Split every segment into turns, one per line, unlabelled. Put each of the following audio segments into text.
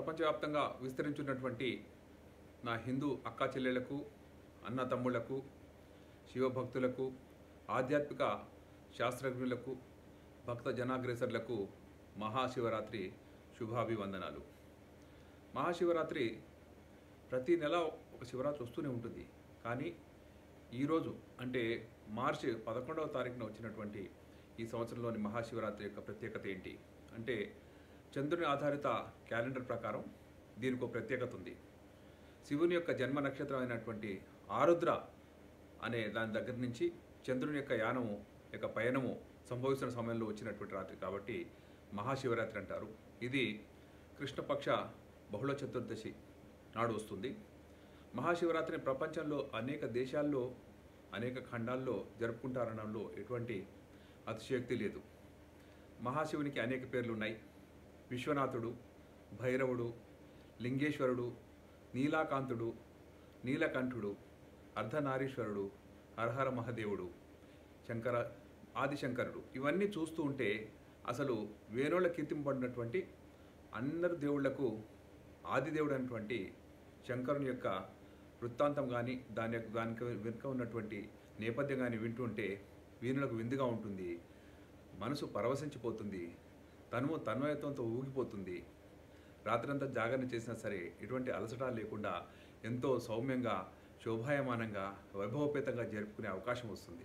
ప్రపంచవ్యాప్తంగా విస్తరించున్నటువంటి నా హిందూ అక్కా చెల్లెళ్లకు అన్న తమ్ముళ్లకు శివభక్తులకు ఆధ్యాత్మిక శాస్త్రజ్ఞులకు భక్త జనాగ్రేసర్లకు మహాశివరాత్రి శుభాభివందనాలు మహాశివరాత్రి ప్రతి నెల ఒక శివరాత్రి వస్తూనే ఉంటుంది కానీ ఈరోజు అంటే మార్చి పదకొండవ తారీఖున వచ్చినటువంటి ఈ సంవత్సరంలోని మహాశివరాత్రి యొక్క ప్రత్యేకత ఏంటి అంటే చంద్రుని ఆధారిత క్యాలెండర్ ప్రకారం దీనికి ఒక ప్రత్యేకత ఉంది శివుని యొక్క జన్మ నక్షత్రం అయినటువంటి ఆరుద్ర అనే దాని దగ్గర నుంచి చంద్రుని యొక్క యానము యొక్క పయనము సంభవిస్తున్న సమయంలో వచ్చినటువంటి రాత్రి కాబట్టి మహాశివరాత్రి అంటారు ఇది కృష్ణపక్ష బహుళ చతుర్దశి నాడు వస్తుంది మహాశివరాత్రిని ప్రపంచంలో అనేక దేశాల్లో అనేక ఖండాల్లో జరుపుకుంటారనడంలో ఎటువంటి అతిశయోక్తి లేదు మహాశివునికి అనేక పేర్లు ఉన్నాయి విశ్వనాథుడు భైరవుడు లింగేశ్వరుడు నీలాకాంతుడు నీలకంఠుడు అర్ధనారీశ్వరుడు హరహర మహదేవుడు శంకర ఆదిశంకరుడు ఇవన్నీ చూస్తూ ఉంటే అసలు వేణోళ్ళ కీర్తింపబడినటువంటి అందరు దేవుళ్లకు ఆదిదేవుడు అయినటువంటి శంకరుని యొక్క వృత్తాంతం కానీ దాని యొక్క దానికి వెనుక ఉన్నటువంటి నేపథ్యం కానీ వింటుంటే వీణులకు విందుగా ఉంటుంది మనసు పరవశించిపోతుంది తను తన్మయత్వంతో ఊగిపోతుంది రాత్రంతా జాగరణ చేసినా సరే ఎటువంటి అలసట లేకుండా ఎంతో సౌమ్యంగా శోభాయమానంగా వైభవపేతంగా జరుపుకునే అవకాశం వస్తుంది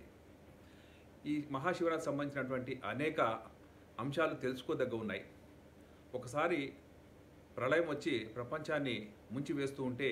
ఈ మహాశివరాత్రి సంబంధించినటువంటి అనేక అంశాలు తెలుసుకోదగ్గ ఉన్నాయి ఒకసారి ప్రళయం వచ్చి ప్రపంచాన్ని ముంచివేస్తూ ఉంటే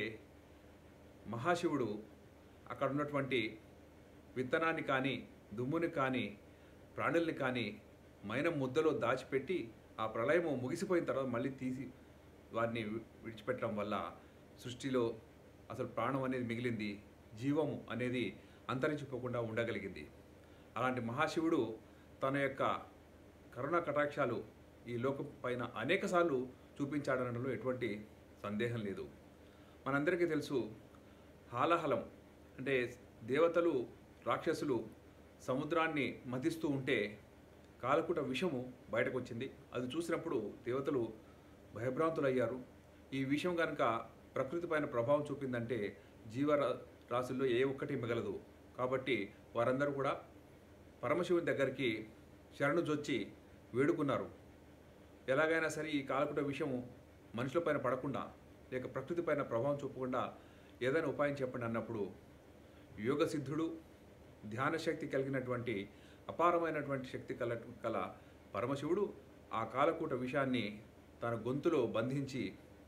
మహాశివుడు అక్కడ ఉన్నటువంటి విత్తనాన్ని కానీ దుమ్ముని కానీ ప్రాణుల్ని కానీ మైనం ముద్దలో దాచిపెట్టి ఆ ప్రళయము ముగిసిపోయిన తర్వాత మళ్ళీ తీసి వారిని వి- విడిచిపెట్టడం వల్ల సృష్టిలో అసలు ప్రాణం అనేది మిగిలింది జీవము అనేది అంతరించిపోకుండా ఉండగలిగింది అలాంటి మహాశివుడు తన యొక్క కరుణా కటాక్షాలు ఈ లోకం పైన అనేకసార్లు చూపించాడనడంలో ఎటువంటి సందేహం లేదు మనందరికీ తెలుసు హాలహలం అంటే దేవతలు రాక్షసులు సముద్రాన్ని మతిస్తూ ఉంటే కాలకుట విషము బయటకు వచ్చింది అది చూసినప్పుడు దేవతలు భయభ్రాంతులయ్యారు ఈ విషయం కనుక ప్రకృతి పైన ప్రభావం చూపిందంటే జీవ రా- రాశుల్లో ఏ ఒక్కటి మిగలదు కాబట్టి వారందరూ కూడా పరమశివుని దగ్గరికి శరణు జొచ్చి వేడుకున్నారు ఎలాగైనా సరే ఈ కాలకుట విషయం మనుషులపైన పడకుండా లేక ప్రకృతి పైన ప్రభావం చూపకుండా ఏదైనా ఉపాయం చెప్పండి అన్నప్పుడు యోగ సిద్ధుడు ధ్యాన శక్తి కలిగినటువంటి అపారమైనటువంటి శక్తి కల కల పరమశివుడు ఆ కాలకూట విషయాన్ని తన గొంతులో బంధించి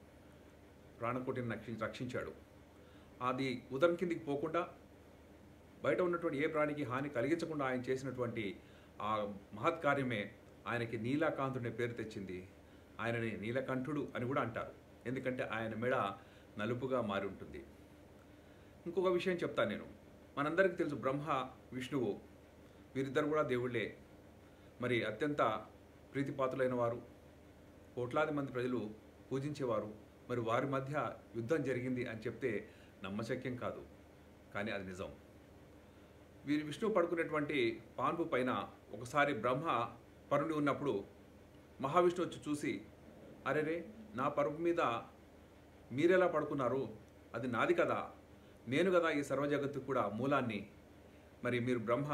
ప్రాణకోటిని రక్షి- రక్షించాడు అది ఉదరం కిందికి పోకుండా బయట ఉన్నటువంటి ఏ ప్రాణికి హాని కలిగించకుండా ఆయన చేసినటువంటి ఆ మహత్ కార్యమే ఆయనకి నీలకాంతుడి పేరు తెచ్చింది ఆయనని నీలకంఠుడు అని కూడా అంటారు ఎందుకంటే ఆయన మెడ నలుపుగా మారి ఉంటుంది ఇంకొక విషయం చెప్తాను నేను మనందరికీ తెలుసు బ్రహ్మ విష్ణువు వీరిద్దరు కూడా దేవుళ్ళే మరి అత్యంత ప్రీతిపాత్రులైన వారు కోట్లాది మంది ప్రజలు పూజించేవారు మరి వారి మధ్య యుద్ధం జరిగింది అని చెప్తే నమ్మశక్యం కాదు కానీ అది నిజం వీరి విష్ణువు పడుకునేటువంటి పాన్పు పైన ఒకసారి బ్రహ్మ పరుండి ఉన్నప్పుడు మహావిష్ణువు వచ్చి చూసి అరేరే నా పరుపు మీద మీరెలా పడుకున్నారు అది నాది కదా నేను కదా ఈ సర్వజగత్తు కూడా మూలాన్ని మరి మీరు బ్రహ్మ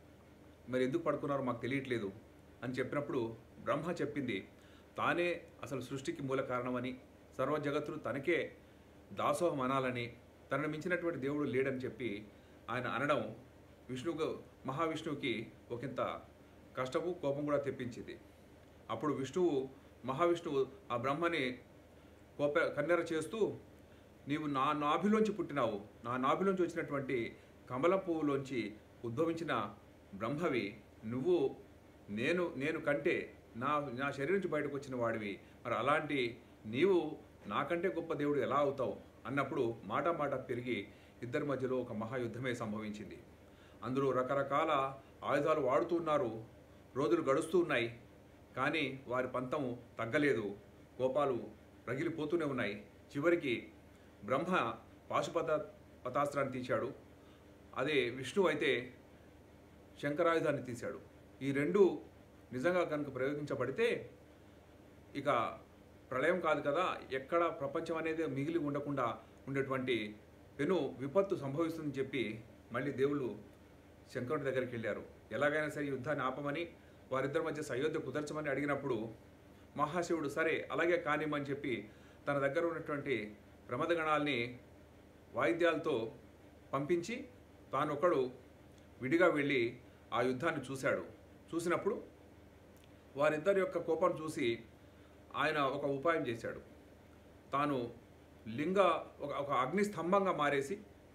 మరి ఎందుకు పడుకున్నారో మాకు తెలియట్లేదు అని చెప్పినప్పుడు బ్రహ్మ చెప్పింది తానే అసలు సృష్టికి మూల కారణమని సర్వ జగత్తులు తనకే దాసోహం అనాలని తనను మించినటువంటి దేవుడు లేడని చెప్పి ఆయన అనడం విష్ణువు మహావిష్ణువుకి ఒకంత కష్టము కోపం కూడా తెప్పించింది అప్పుడు విష్ణువు మహావిష్ణువు ఆ బ్రహ్మని కోప కన్నెర చేస్తూ నీవు నా నాభిలోంచి పుట్టినావు నా నాభిలోంచి వచ్చినటువంటి కమల పువ్వులోంచి ఉద్భవించిన బ్రహ్మవి నువ్వు నేను నేను కంటే నా నా శరీరం నుంచి బయటకు వచ్చిన వాడివి మరి అలాంటి నీవు నాకంటే గొప్ప దేవుడు ఎలా అవుతావు అన్నప్పుడు మాట మాట పెరిగి ఇద్దరి మధ్యలో ఒక మహాయుద్ధమే సంభవించింది అందులో రకరకాల ఆయుధాలు వాడుతున్నారు రోజులు గడుస్తూ ఉన్నాయి కానీ వారి పంతం తగ్గలేదు కోపాలు రగిలిపోతూనే ఉన్నాయి చివరికి బ్రహ్మ పాశుపత పతాస్త్రాన్ని తీశాడు అదే విష్ణువు అయితే శంకరాయుధాన్ని తీశాడు ఈ రెండు నిజంగా కనుక ప్రయోగించబడితే ఇక ప్రళయం కాదు కదా ఎక్కడ ప్రపంచం అనేది మిగిలి ఉండకుండా ఉండేటువంటి పెను విపత్తు సంభవిస్తుందని చెప్పి మళ్ళీ దేవుళ్ళు శంకరుడి దగ్గరికి వెళ్ళారు ఎలాగైనా సరే ఈ యుద్ధాన్ని ఆపమని వారిద్దరి మధ్య సయోధ్య కుదర్చమని అడిగినప్పుడు మహాశివుడు సరే అలాగే కానిమ్మని చెప్పి తన దగ్గర ఉన్నటువంటి ప్రమదగణాల్ని వాయిద్యాలతో పంపించి తాను ఒకడు విడిగా వెళ్ళి ఆ యుద్ధాన్ని చూశాడు చూసినప్పుడు వారిద్దరి యొక్క కోపం చూసి ఆయన ఒక ఉపాయం చేశాడు తాను లింగ ఒక ఒక అగ్ని స్తంభంగా మారేసి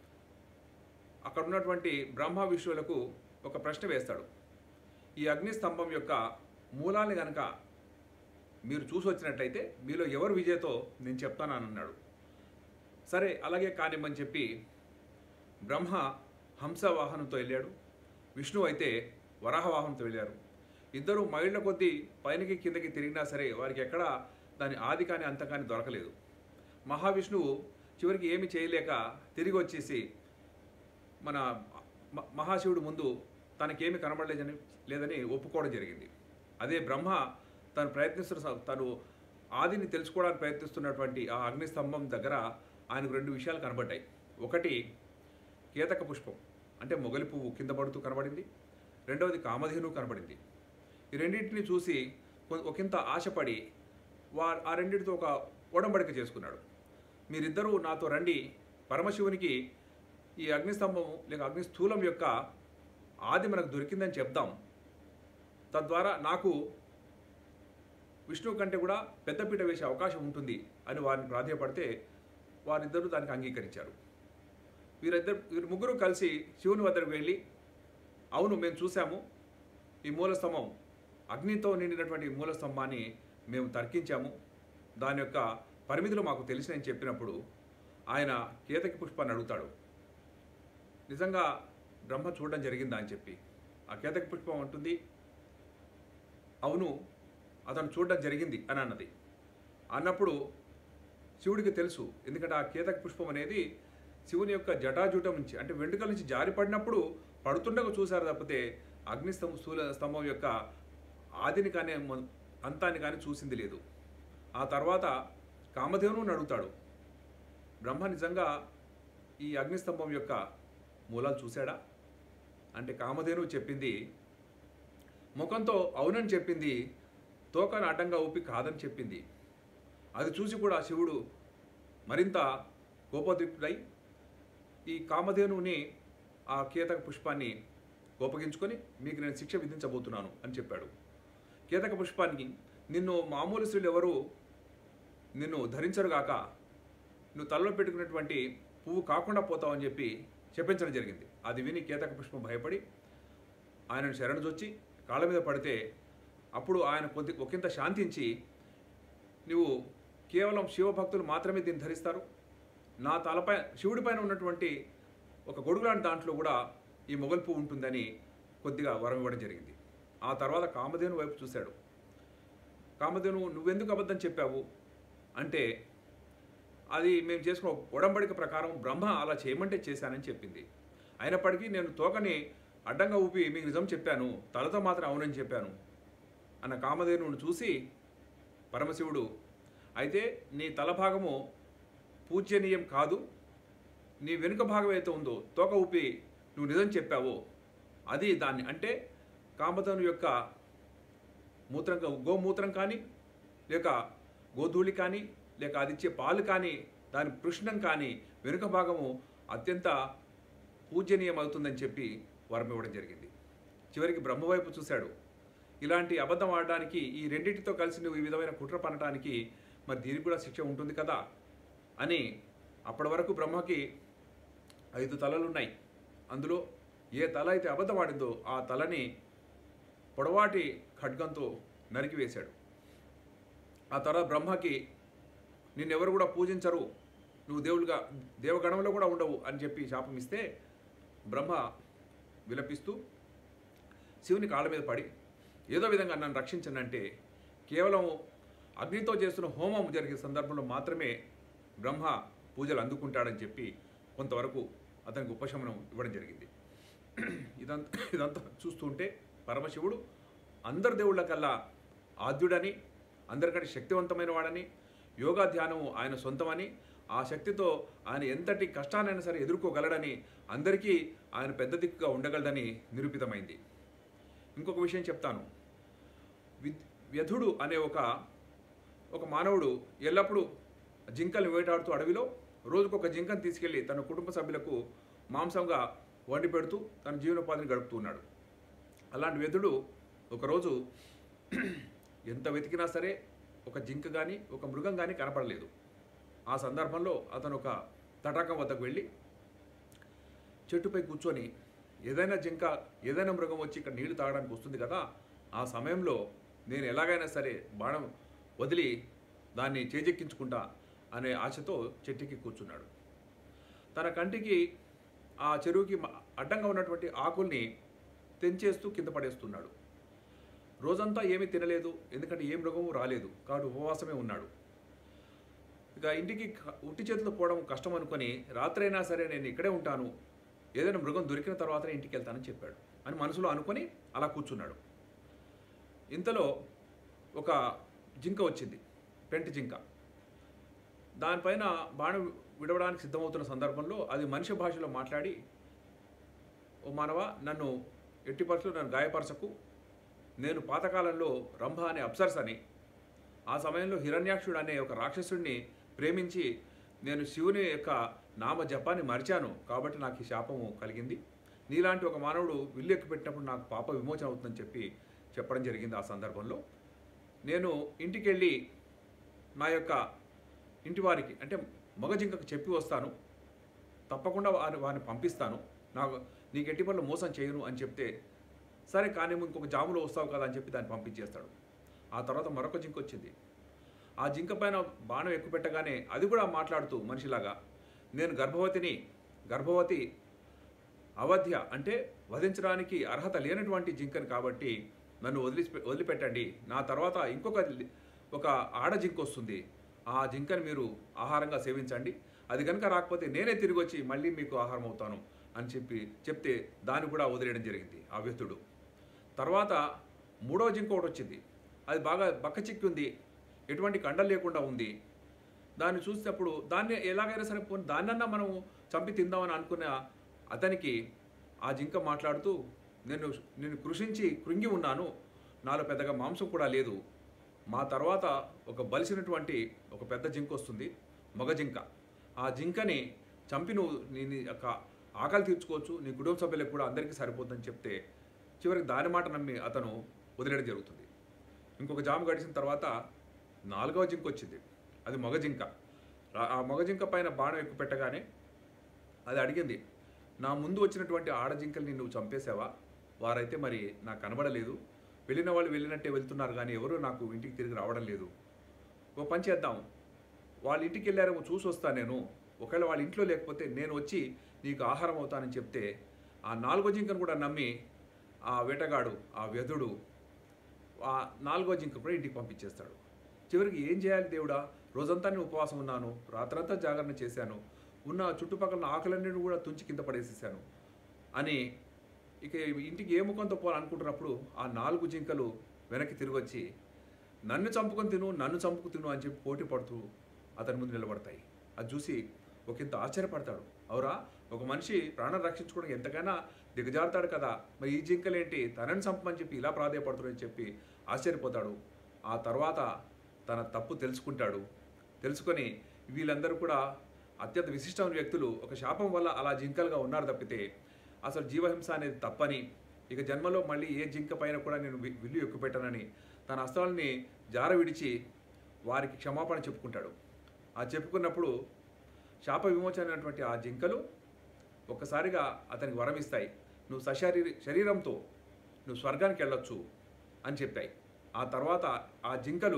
అక్కడ ఉన్నటువంటి బ్రహ్మ విష్ణువులకు ఒక ప్రశ్న వేస్తాడు ఈ అగ్ని స్తంభం యొక్క మూలాన్ని గనక మీరు చూసి వచ్చినట్లయితే మీలో ఎవరు విజయతో నేను చెప్తానని అన్నాడు సరే అలాగే కానిమ్మని చెప్పి బ్రహ్మ హంస వాహనంతో వెళ్ళాడు విష్ణువు అయితే వరాహ వాహనంతో వెళ్ళారు ఇద్దరు మైళ్ళ కొద్దీ పైనకి కిందకి తిరిగినా సరే వారికి ఎక్కడ దాని ఆది కానీ అంత కానీ దొరకలేదు మహావిష్ణువు చివరికి ఏమి చేయలేక తిరిగి వచ్చేసి మన మ- మహాశివుడు ముందు తనకేమి కనబడలేదని లేదని ఒప్పుకోవడం జరిగింది అదే బ్రహ్మ తను ప్రయత్నిస్తున్న స- తను ఆదిని తెలుసుకోవడానికి ప్రయత్నిస్తున్నటువంటి ఆ అగ్నిస్తంభం దగ్గర ఆయనకు రెండు విషయాలు కనబడ్డాయి ఒకటి కేతక పుష్పం అంటే మొగలి పువ్వు కింద పడుతూ కనబడింది రెండవది కామధేను కనబడింది ఈ రెండింటిని చూసి కొ- ఒకంత ఆశపడి వా ఆ రెండింటితో ఒక ఒడంబడిక చేసుకున్నాడు మీరిద్దరూ నాతో రండి పరమశివునికి ఈ అగ్నిస్తంభం లేక అగ్నిస్థూలం యొక్క ఆది మనకు దొరికిందని చెప్దాం తద్వారా నాకు విష్ణువు కంటే కూడా పెద్దపీట వేసే అవకాశం ఉంటుంది అని వారిని ప్రాధాయపడితే వారిద్దరూ దానికి అంగీకరించారు వీరిద్దరు వీరు ముగ్గురు కలిసి శివుని వద్దకు వెళ్ళి అవును మేము చూసాము ఈ మూలస్తంభం అగ్నితో నిండినటువంటి ఈ మూలస్తంభాన్ని మేము తర్కించాము దాని యొక్క పరిమితులు మాకు తెలిసినని చెప్పినప్పుడు ఆయన కేతకి పుష్పాన్ని అడుగుతాడు నిజంగా బ్రహ్మ చూడడం జరిగిందా అని చెప్పి ఆ కేతక పుష్పం అంటుంది అవును అతను చూడడం జరిగింది అని అన్నది అన్నప్పుడు శివుడికి తెలుసు ఎందుకంటే ఆ కేతక పుష్పం అనేది శివుని యొక్క జటాజూటం నుంచి అంటే వెంట్రుకల నుంచి జారిపడినప్పుడు పడుతుండగా చూశారు తప్పితే అగ్నిస్తంభ స్థూల స్తంభం యొక్క ఆదిని కానీ మొ- అంతాన్ని కానీ చూసింది లేదు ఆ తర్వాత కామధేనుని అడుగుతాడు బ్రహ్మ నిజంగా ఈ అగ్నిస్తంభం యొక్క మూలాలు చూశాడా అంటే కామధేను చెప్పింది ముఖంతో అవునని చెప్పింది తోకను అడ్డంగా ఊపి కాదని చెప్పింది అది చూసి కూడా శివుడు మరింత కోపోద్రిక్తుడై ఈ కామధేనుని ఆ కేతక పుష్పాన్ని కోపగించుకొని మీకు నేను శిక్ష విధించబోతున్నాను అని చెప్పాడు కేతక పుష్పానికి నిన్ను మామూలు స్త్రీలు ఎవరు నిన్ను ధరించరుగాక నువ్వు తలలో పెట్టుకున్నటువంటి పువ్వు కాకుండా పోతావని చెప్పి చెప్పించడం జరిగింది అది విని కేతక పుష్పం భయపడి ఆయనను శరణుజొచ్చి కాళ్ళ మీద పడితే అప్పుడు ఆయన కొద్ది ఒకంత శాంతించి నువ్వు కేవలం శివభక్తులు మాత్రమే దీన్ని ధరిస్తారు నా తలపై శివుడి పైన ఉన్నటువంటి ఒక గొడుగు లాంటి దాంట్లో కూడా ఈ మొగల్ పువ్వు ఉంటుందని కొద్దిగా వరం ఇవ్వడం జరిగింది ఆ తర్వాత కామధేను వైపు చూశాడు కామధేను నువ్వెందుకు అబద్ధం చెప్పావు అంటే అది మేము చేసుకున్న ఒడంబడిక ప్రకారం బ్రహ్మ అలా చేయమంటే చేశానని చెప్పింది అయినప్పటికీ నేను తోకని అడ్డంగా ఊపి మీకు నిజం చెప్పాను తలతో మాత్రం అవునని చెప్పాను అన్న కామధేనువును చూసి పరమశివుడు అయితే నీ తల భాగము పూజ్యనీయం కాదు నీ వెనుక భాగం అయితే ఉందో తోక ఊపి నువ్వు నిజం చెప్పావో అది దాన్ని అంటే కామధను యొక్క మూత్రం కా- గోమూత్రం కానీ లేక గోధూళి కానీ లేక అది ఇచ్చే పాలు కానీ దాని పృష్ణం కానీ వెనుక భాగము అత్యంత పూజనీయం అవుతుందని చెప్పి వరం ఇవ్వడం జరిగింది చివరికి బ్రహ్మవైపు చూశాడు ఇలాంటి అబద్ధం ఆడడానికి ఈ రెండింటితో కలిసి నువ్వు ఈ విధమైన కుట్ర పనటానికి మరి దీనికి కూడా శిక్ష ఉంటుంది కదా అని అప్పటి వరకు బ్రహ్మకి ఐదు తలలు ఉన్నాయి అందులో ఏ తల అయితే అబద్ధం ఆడిందో ఆ తలని పొడవాటి ఖడ్గంతో నరికివేశాడు ఆ తర్వాత బ్రహ్మకి నిన్నెవరు కూడా పూజించరు నువ్వు దేవులుగా దేవగణంలో కూడా ఉండవు అని చెప్పి శాపం ఇస్తే బ్రహ్మ విలపిస్తూ శివుని కాళ్ళ మీద పడి ఏదో విధంగా నన్ను రక్షించండి అంటే కేవలం అగ్నితో చేస్తున్న హోమం జరిగే సందర్భంలో మాత్రమే బ్రహ్మ పూజలు అందుకుంటాడని చెప్పి కొంతవరకు అతనికి ఉపశమనం ఇవ్వడం జరిగింది ఇదంతా ఇదంతా చూస్తుంటే పరమశివుడు అందరి దేవుళ్ళ కల్లా ఆద్యుడని అందరికంటే శక్తివంతమైన వాడని యోగా ధ్యానము ఆయన సొంతమని ఆ శక్తితో ఆయన ఎంతటి కష్టాన్నైనా సరే ఎదుర్కోగలడని అందరికీ ఆయన పెద్ద దిక్కుగా ఉండగలడని నిరూపితమైంది ఇంకొక విషయం చెప్తాను విద్ వ్యధుడు అనే ఒక ఒక మానవుడు ఎల్లప్పుడూ జింకల్ని వేటాడుతూ అడవిలో రోజుకొక జింకను తీసుకెళ్లి తన కుటుంబ సభ్యులకు మాంసంగా వండి పెడుతూ తన జీవనోపాధిని గడుపుతూ ఉన్నాడు అలాంటి వ్యధుడు ఒకరోజు ఎంత వెతికినా సరే ఒక జింక కానీ ఒక మృగం కానీ కనపడలేదు ఆ సందర్భంలో అతను ఒక తటాకం వద్దకు వెళ్ళి చెట్టుపై కూర్చొని ఏదైనా జింక ఏదైనా మృగం వచ్చి ఇక్కడ నీళ్లు తాగడానికి వస్తుంది కదా ఆ సమయంలో నేను ఎలాగైనా సరే బాణం వదిలి దాన్ని చేజెక్కించుకుంటా అనే ఆశతో చెట్టుకి కూర్చున్నాడు తన కంటికి ఆ చెరువుకి మ- అడ్డంగా ఉన్నటువంటి ఆకుల్ని తెంచేస్తూ కింద పడేస్తున్నాడు రోజంతా ఏమీ తినలేదు ఎందుకంటే ఏ మృగము రాలేదు కాబట్టి ఉపవాసమే ఉన్నాడు ఇక ఇంటికి క- ఉట్టి చేతులు పోవడం కష్టం అనుకొని రాత్రైనా సరే నేను ఇక్కడే ఉంటాను ఏదైనా మృగం దొరికిన తర్వాతనే ఇంటికి వెళ్తానని చెప్పాడు అని మనసులో అనుకొని అలా కూర్చున్నాడు ఇంతలో ఒక జింక వచ్చింది పెంటి జింక దానిపైన బాణం విడవడానికి సిద్ధమవుతున్న సందర్భంలో అది మనిషి భాషలో మాట్లాడి ఓ మానవ నన్ను ఎట్టి పరిస్థితుల్లో నన్ను గాయపరచకు నేను పాతకాలంలో రంభ అనే అప్సరస్ అని ఆ సమయంలో హిరణ్యాక్షుడు అనే ఒక రాక్షసుడిని ప్రేమించి నేను శివుని యొక్క నామ జపాన్ని మరిచాను కాబట్టి నాకు ఈ శాపము కలిగింది నీలాంటి ఒక మానవుడు విల్లు ఎక్కు పెట్టినప్పుడు నాకు పాప విమోచన అవుతుందని చెప్పి చెప్పడం జరిగింది ఆ సందర్భంలో నేను ఇంటికి వెళ్ళి నా యొక్క ఇంటి వారికి అంటే మగ జింకకు చెప్పి వస్తాను తప్పకుండా వారిని వారిని పంపిస్తాను నాకు నీకు ఎట్టి పనులు మోసం చేయను అని చెప్తే సరే కానీ నువ్వు ఇంకొక జాములో వస్తావు కదా అని చెప్పి దాన్ని పంపించేస్తాడు ఆ తర్వాత మరొక జింక వచ్చింది ఆ జింక పైన బాణం ఎక్కువ పెట్టగానే అది కూడా మాట్లాడుతూ మనిషిలాగా నేను గర్భవతిని గర్భవతి అవధ్య అంటే వధించడానికి అర్హత లేనటువంటి జింకని కాబట్టి నన్ను వదిలి వదిలిపెట్టండి నా తర్వాత ఇంకొక లి- ఒక ఆడ జింక వస్తుంది ఆ జింకని మీరు ఆహారంగా సేవించండి అది కనుక రాకపోతే నేనే తిరిగి వచ్చి మళ్ళీ మీకు ఆహారం అవుతాను అని చెప్పి చెప్తే దాన్ని కూడా వదిలేయడం జరిగింది ఆ వ్యక్తుడు తర్వాత మూడవ జింక ఒకటి వచ్చింది అది బాగా బక్క చిక్కి ఉంది ఎటువంటి కండలు లేకుండా ఉంది దాన్ని చూసినప్పుడు దాన్ని ఎలాగైనా సరే పోనీ దాన్నన్నా మనం చంపి తిందామని అనుకున్న అతనికి ఆ జింక మాట్లాడుతూ నేను నేను కృషించి కృంగి ఉన్నాను నాలో పెద్దగా మాంసం కూడా లేదు మా తర్వాత ఒక బలిసినటువంటి ఒక పెద్ద జింక వస్తుంది మగ జింక ఆ జింకని చంపి నువ్వు నీ నీ యొక్క ఆకలి తీర్చుకోవచ్చు నీ కుటుంబ సభ్యులకు కూడా అందరికీ సరిపోతుందని చెప్తే చివరికి దాని మాట నమ్మి అతను వదిలేయడం జరుగుతుంది ఇంకొక జాము గడిచిన తర్వాత నాలుగవ జింక వచ్చింది అది మగ జింక రా- ఆ మగ జింక పైన బాణం ఎక్కువ పెట్టగానే అది అడిగింది నా ముందు వచ్చినటువంటి ఆడ జింకల్ని నువ్వు చంపేశావా వారైతే మరి నాకు కనబడలేదు వెళ్ళిన వాళ్ళు వెళ్ళినట్టే వెళ్తున్నారు కానీ ఎవరు నాకు ఇంటికి తిరిగి రావడం లేదు ఓ పని చేద్దాం వాళ్ళ ఇంటికి వెళ్ళారేమో చూసి వస్తాను నేను ఒకవేళ వాళ్ళ ఇంట్లో లేకపోతే నేను వచ్చి నీకు ఆహారం అవుతానని చెప్తే ఆ నాలుగో జింకను కూడా నమ్మి ఆ వేటగాడు ఆ వ్యధుడు ఆ నాలుగో జింక కూడా ఇంటికి పంపించేస్తాడు చివరికి ఏం చేయాలి దేవుడా రోజంతా నేను ఉపవాసం ఉన్నాను రాత్రంతా జాగరణ చేశాను ఉన్న చుట్టుపక్కల ఆకలన్నిటిని కూడా తుంచి కింద పడేసేసాను అని ఇక ఇంటికి ఏ ముఖంతో పోవాలనుకుంటున్నప్పుడు ఆ నాలుగు జింకలు వెనక్కి తిరిగి వచ్చి నన్ను చంపుకొని తిను నన్ను చంపుకు తిను అని చెప్పి పోటీ పడుతూ అతని ముందు నిలబడతాయి అది చూసి ఒకంత ఆశ్చర్యపడతాడు అవురా ఒక మనిషి ప్రాణం రక్షించుకోవడానికి ఎంతకైనా దిగజారుతాడు కదా మరి ఈ జింకలేంటి తనని చంపమని చెప్పి ఇలా ప్రాధాయపడుతున్నాడని చెప్పి ఆశ్చర్యపోతాడు ఆ తర్వాత తన తప్పు తెలుసుకుంటాడు తెలుసుకొని వీళ్ళందరూ కూడా అత్యంత విశిష్టమైన వ్యక్తులు ఒక శాపం వల్ల అలా జింకలుగా ఉన్నారు తప్పితే అసలు జీవహింస అనేది తప్పని ఇక జన్మలో మళ్ళీ ఏ జింక పైన కూడా నేను వి- విల్లు ఎక్కువ పెట్టనని తన అస్త్రాలని జార విడిచి వారికి క్షమాపణ చెప్పుకుంటాడు ఆ చెప్పుకున్నప్పుడు శాప విమోచనటువంటి ఆ జింకలు ఒక్కసారిగా అతనికి వరం ఇస్తాయి నువ్వు సశరీర శరీరంతో నువ్వు స్వర్గానికి వెళ్ళొచ్చు అని చెప్పాయి ఆ తర్వాత ఆ జింకలు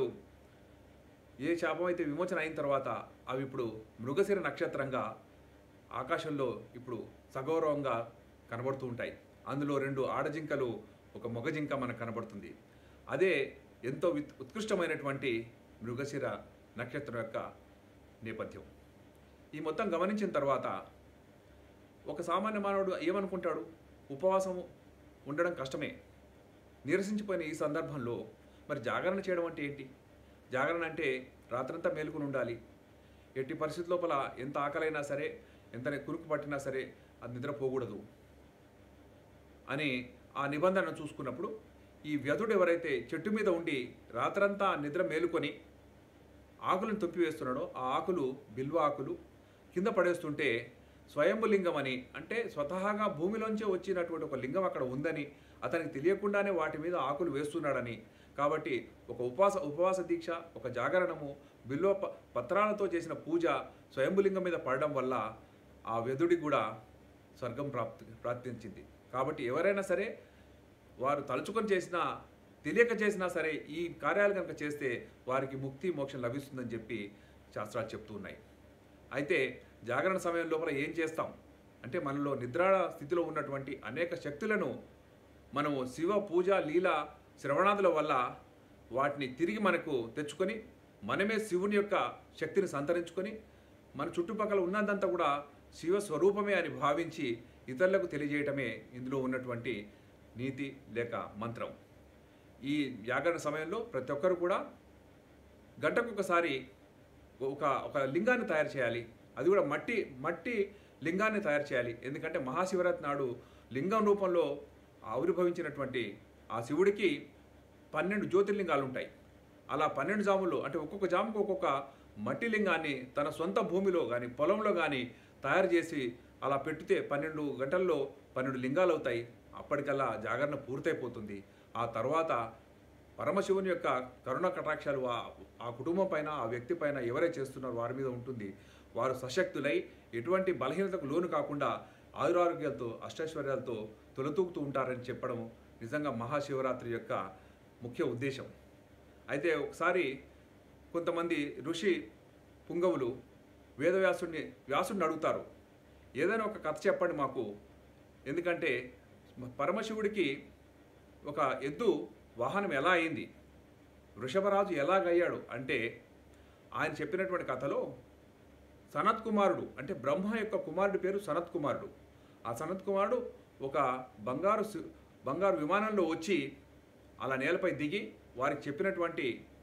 ఏ శాపం అయితే విమోచన అయిన తర్వాత అవి ఇప్పుడు మృగశిర నక్షత్రంగా ఆకాశంలో ఇప్పుడు సగౌరవంగా కనబడుతూ ఉంటాయి అందులో రెండు ఆడజింకలు ఒక మగ జింక మనకు కనబడుతుంది అదే ఎంతో విత్- ఉత్కృష్టమైనటువంటి మృగశిర నక్షత్రం యొక్క నేపథ్యం ఈ మొత్తం గమనించిన తర్వాత ఒక సామాన్య మానవుడు ఏమనుకుంటాడు ఉపవాసం ఉండడం కష్టమే నీరసించిపోయిన ఈ సందర్భంలో మరి జాగరణ చేయడం అంటే ఏంటి జాగరణ అంటే రాత్రంతా మేలుకుని ఉండాలి ఎట్టి పరిస్థితి లోపల ఎంత ఆకలైనా సరే ఎంత కురుకు పట్టినా సరే అది నిద్రపోకూడదు అని ఆ నిబంధనను చూసుకున్నప్పుడు ఈ వ్యధుడు ఎవరైతే చెట్టు మీద ఉండి రాత్రంతా నిద్ర మేలుకొని ఆకులను తొప్పివేస్తున్నాడో ఆ ఆకులు బిల్వ ఆకులు కింద పడేస్తుంటే స్వయంభు లింగం అని అంటే స్వతహాగా భూమిలోంచే వచ్చినటువంటి ఒక లింగం అక్కడ ఉందని అతనికి తెలియకుండానే వాటి మీద ఆకులు వేస్తున్నాడని కాబట్టి ఒక ఉపవాస ఉపవాస దీక్ష ఒక జాగరణము బిల్వ ప- పత్రాలతో చేసిన పూజ స్వయంభులింగం మీద పడడం వల్ల ఆ వ్యధుడికి కూడా స్వర్గం ప్రాప్తి ప్రాప్తించింది కాబట్టి ఎవరైనా సరే వారు తలుచుకొని చేసినా తెలియక చేసినా సరే ఈ కార్యాలు కనుక చేస్తే వారికి ముక్తి మోక్షం లభిస్తుందని చెప్పి శాస్త్రాలు చెప్తూ ఉన్నాయి అయితే జాగరణ సమయం లోపల ఏం చేస్తాం అంటే మనలో నిద్రా స్థితిలో ఉన్నటువంటి అనేక శక్తులను మనము శివ పూజ లీల శ్రవణాదుల వల్ల వాటిని తిరిగి మనకు తెచ్చుకొని మనమే శివుని యొక్క శక్తిని సంతరించుకొని మన చుట్టుపక్కల ఉన్నదంతా కూడా శివ స్వరూపమే అని భావించి ఇతరులకు తెలియజేయటమే ఇందులో ఉన్నటువంటి నీతి లేక మంత్రం ఈ జాగరణ సమయంలో ప్రతి ఒక్కరు కూడా గంటకు ఒకసారి ఒక ఒక లింగాన్ని తయారు చేయాలి అది కూడా మట్టి మట్టి లింగాన్ని తయారు చేయాలి ఎందుకంటే మహాశివరాత్రి నాడు లింగం రూపంలో ఆవిర్భవించినటువంటి ఆ శివుడికి పన్నెండు జ్యోతిర్లింగాలు ఉంటాయి అలా పన్నెండు జాములు అంటే ఒక్కొక్క జాముకు ఒక్కొక్క మట్టి లింగాన్ని తన సొంత భూమిలో కానీ పొలంలో కానీ తయారు చేసి అలా పెడితే పన్నెండు గంటల్లో పన్నెండు లింగాలు అవుతాయి అప్పటికల్లా జాగరణ పూర్తయిపోతుంది ఆ తర్వాత పరమశివుని యొక్క కరుణ కటాక్షాలు ఆ ఆ కుటుంబం పైన ఆ వ్యక్తి పైన ఎవరైతే చేస్తున్నారో వారి మీద ఉంటుంది వారు సశక్తులై ఎటువంటి బలహీనతకు లోను కాకుండా ఆయురారోగ్యాలతో అష్టైశ్వర్యాలతో తొలతూగుతూ ఉంటారని చెప్పడం నిజంగా మహాశివరాత్రి యొక్క ముఖ్య ఉద్దేశం అయితే ఒకసారి కొంతమంది ఋషి పుంగవులు వేదవ్యాసుడిని వ్యాసుడిని అడుగుతారు ఏదైనా ఒక కథ చెప్పండి మాకు ఎందుకంటే పరమశివుడికి ఒక ఎద్దు వాహనం ఎలా అయింది వృషభరాజు ఎలాగయ్యాడు అంటే ఆయన చెప్పినటువంటి కథలో సనత్ కుమారుడు అంటే బ్రహ్మ యొక్క కుమారుడి పేరు సనత్ కుమారుడు ఆ సనత్ కుమారుడు ఒక బంగారు సి- బంగారు విమానంలో వచ్చి అలా నేలపై దిగి వారికి చెప్పినటువంటి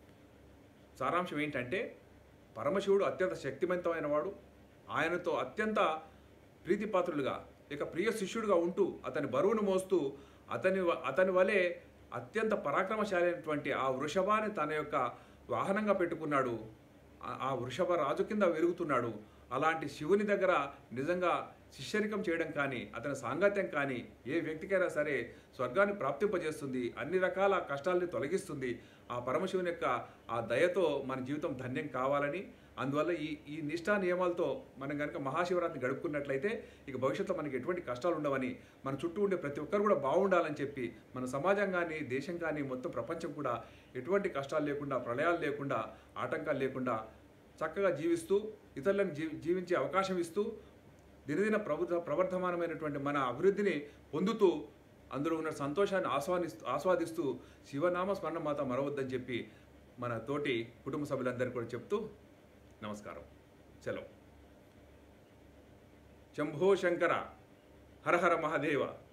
సారాంశం ఏంటంటే పరమశివుడు అత్యంత శక్తివంతమైన వాడు ఆయనతో అత్యంత ప్రీతిపాత్రులుగా ఇక ప్రియ శిష్యుడిగా ఉంటూ అతని బరువును మోస్తూ అతని వ- అతని వలె అత్యంత పరాక్రమశాలి అయినటువంటి ఆ వృషభాన్ని తన యొక్క వాహనంగా పెట్టుకున్నాడు ఆ- ఆ వృషభ రాజు కింద వెలుగుతున్నాడు అలాంటి శివుని దగ్గర నిజంగా శిష్యరికం చేయడం కానీ అతని సాంగత్యం కానీ ఏ వ్యక్తికైనా సరే స్వర్గాన్ని ప్రాప్తింపజేస్తుంది అన్ని రకాల కష్టాలని తొలగిస్తుంది ఆ పరమశివుని యొక్క ఆ దయతో మన జీవితం ధన్యం కావాలని అందువల్ల ఈ ఈ నిష్ఠా నియమాలతో మనం కనుక మహాశివరాత్రిని గడుపుకున్నట్లయితే ఇక భవిష్యత్తులో మనకి ఎటువంటి కష్టాలు ఉండవని మన చుట్టూ ఉండే ప్రతి ఒక్కరు కూడా బాగుండాలని చెప్పి మన సమాజం కానీ దేశం కానీ మొత్తం ప్రపంచం కూడా ఎటువంటి కష్టాలు లేకుండా ప్రళయాలు లేకుండా ఆటంకాలు లేకుండా చక్కగా జీవిస్తూ ఇతరులను జీవి జీవించే అవకాశం ఇస్తూ దినదిన ప్రబుద్ధ ప్రవర్ధమానమైనటువంటి మన అభివృద్ధిని పొందుతూ అందులో ఉన్న సంతోషాన్ని ఆస్వాదిస్తూ ఆస్వాదిస్తూ శివనామ స్మరణ మాత మరవద్దని చెప్పి మన తోటి కుటుంబ సభ్యులందరికీ కూడా చెప్తూ నమస్కారం సెలవు శంభో శంకర హర హర మహాదేవ